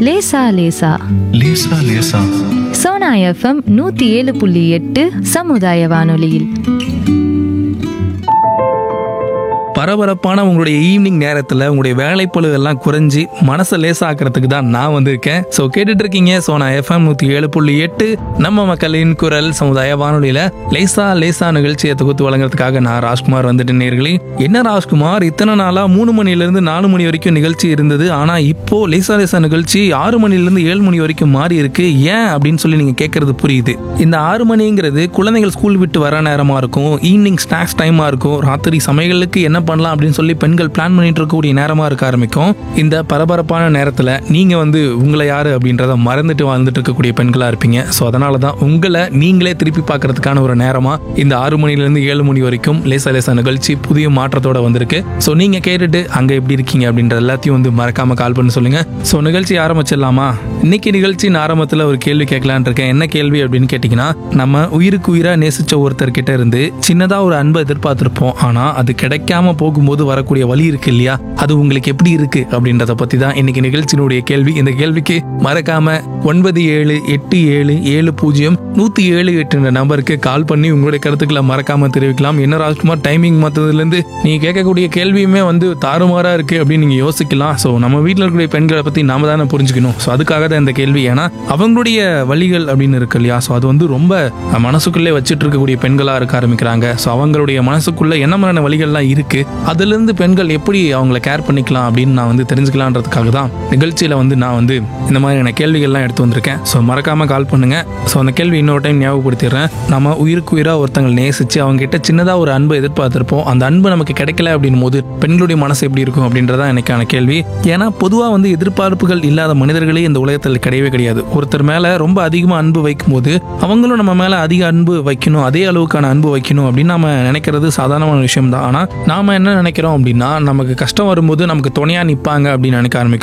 லேசா லேசா லேசா லேசா சோனா எஃப்எம் நூத்தி ஏழு புள்ளி எட்டு சமுதாய வானொலியில் பரபரப்பான உங்களுடைய ஈவினிங் நேரத்தில் உங்களுடைய வேலைப்பளு எல்லாம் குறைஞ்சி மனசை லேசாக்கிறதுக்கு தான் நான் வந்திருக்கேன் ஸோ கேட்டுட்டு இருக்கீங்க ஸோ நான் எஃப்எம் நூற்றி ஏழு புள்ளி எட்டு நம்ம மக்களின் குரல் சமுதாய வானொலியில் லேசா லேசா நிகழ்ச்சியை தொகுத்து வழங்குறதுக்காக நான் ராஜ்குமார் வந்துட்டு நேர்களே என்ன ராஜ்குமார் இத்தனை நாளாக மூணு மணிலேருந்து நாலு மணி வரைக்கும் நிகழ்ச்சி இருந்தது ஆனால் இப்போ லேசா லேசா நிகழ்ச்சி ஆறு மணிலேருந்து ஏழு மணி வரைக்கும் மாறி இருக்கு ஏன் அப்படின்னு சொல்லி நீங்கள் கேட்கறது புரியுது இந்த ஆறு மணிங்கிறது குழந்தைகள் ஸ்கூல் விட்டு வர நேரமாக இருக்கும் ஈவினிங் ஸ்நாக்ஸ் டைமாக இருக்கும் ராத்திரி சமையலுக்கு என்ன பண்ணலாம் அப்படின்னு சொல்லி பெண்கள் பிளான் பண்ணிட்டு இருக்கக்கூடிய நேரமாக இருக்க ஆரம்பிக்கும் இந்த பரபரப்பான நேரத்தில் நீங்கள் வந்து உங்களை யார் அப்படின்றத மறந்துட்டு வாழ்ந்துட்டு இருக்கக்கூடிய பெண்களாக இருப்பீங்க ஸோ அதனால தான் உங்களை நீங்களே திருப்பி பார்க்கறதுக்கான ஒரு நேரமாக இந்த ஆறு மணிலேருந்து ஏழு மணி வரைக்கும் லேசா லேசா நிகழ்ச்சி புதிய மாற்றத்தோட வந்திருக்கு ஸோ நீங்கள் கேட்டுட்டு அங்கே எப்படி இருக்கீங்க அப்படின்ற எல்லாத்தையும் வந்து மறக்காம கால் பண்ணி சொல்லுங்க ஸோ நிகழ்ச்சி ஆரம்பிச்சிடலாமா இன்னைக்கு நிகழ்ச்சியின் ஆரம்பத்தில் ஒரு கேள்வி கேட்கலான்னு இருக்கேன் என்ன கேள்வி அப்படின்னு கேட்டிங்கன்னா நம்ம உயிருக்கு உயிராக நேசிச்ச ஒருத்தர்கிட்ட இருந்து சின்னதாக ஒரு அன்பை எதிர்பார்த்துருப்போம் ஆனால் அது கிடைக்காம போகும்போது வரக்கூடிய வழி இருக்கு இல்லையா அது உங்களுக்கு எப்படி இருக்கு அப்படின்றத பற்றி தான் இன்னைக்கு நிகழ்ச்சியினுடைய கேள்வி இந்த கேள்விக்கு மறக்காம ஒன்பது ஏழு எட்டு ஏழு ஏழு பூஜ்ஜியம் நூற்றி ஏழு எட்டு நம்பருக்கு கால் பண்ணி உங்களுடைய கருத்துக்களை மறக்காம தெரிவிக்கலாம் என்ன ராஜ்குமார் டைமிங் மற்றதுலேருந்து நீங்கள் கேட்கக்கூடிய கேள்வியுமே வந்து தாறுமாறாக இருக்கு அப்படின்னு நீங்கள் யோசிக்கலாம் ஸோ நம்ம வீட்டில் இருக்கக்கூடிய பெண்களை பற்றி நாம தானே புரிஞ்சுக்கணும் ஸோ அதுக்காக தான் இந்த கேள்வி ஏன்னா அவங்களுடைய வழிகள் அப்படின்னு இருக்கு இல்லையா ஸோ அது வந்து ரொம்ப மனசுக்குள்ளே வச்சுட்டு இருக்கக்கூடிய பெண்களாக இருக்க ஆரம்பிக்கிறாங்க ஸோ அவங்களுடைய மனசுக்குள்ள என்ன மாதிரியான வழிகள்லாம் இருக்கு அதுலேருந்து பெண்கள் எப்படி அவங்கள கேர் பண்ணிக்கலாம் அப்படின்னு நான் வந்து தெரிஞ்சுக்கலான்றதுக்காக தான் நிகழ்ச்சியில் வந்து நான் வந்து இந்த மாதிரியான கேள்விகள்லாம் எடுத்து வந்திருக்கேன் ஸோ மறக்காம கால் பண்ணுங்க ஸோ அந்த கேள்வி இன்னொரு டைம் ஞாபகப்படுத்திடுறேன் நம்ம உயிருக்கு உயிராக ஒருத்தங்களை நேசிச்சு அவங்க கிட்ட சின்னதாக ஒரு அன்பை எதிர்பார்த்திருப்போம் அந்த அன்பு நமக்கு கிடைக்கல அப்படின் போது பெண்களுடைய மனசு எப்படி இருக்கும் அப்படின்றதான் எனக்கான கேள்வி ஏன்னா பொதுவாக வந்து எதிர்பார்ப்புகள் இல்லாத மனிதர்களே இந்த உலகத்தில் கிடையவே கிடையாது ஒருத்தர் மேலே ரொம்ப அதிகமாக அன்பு வைக்கும்போது அவங்களும் நம்ம மேலே அதிக அன்பு வைக்கணும் அதே அளவுக்கான அன்பு வைக்கணும் அப்படின்னு நம்ம நினைக்கிறது சாதாரணமான விஷயம் தான் ஆனால் நாம என்ன நினைக்கிறோம் அப்படின்னா நமக்கு கஷ்டம் வரும்போது நமக்கு துணையாக நிற்பாங்க அப்படின்னு நினைக்க ஆரம்பிக்கிறோம்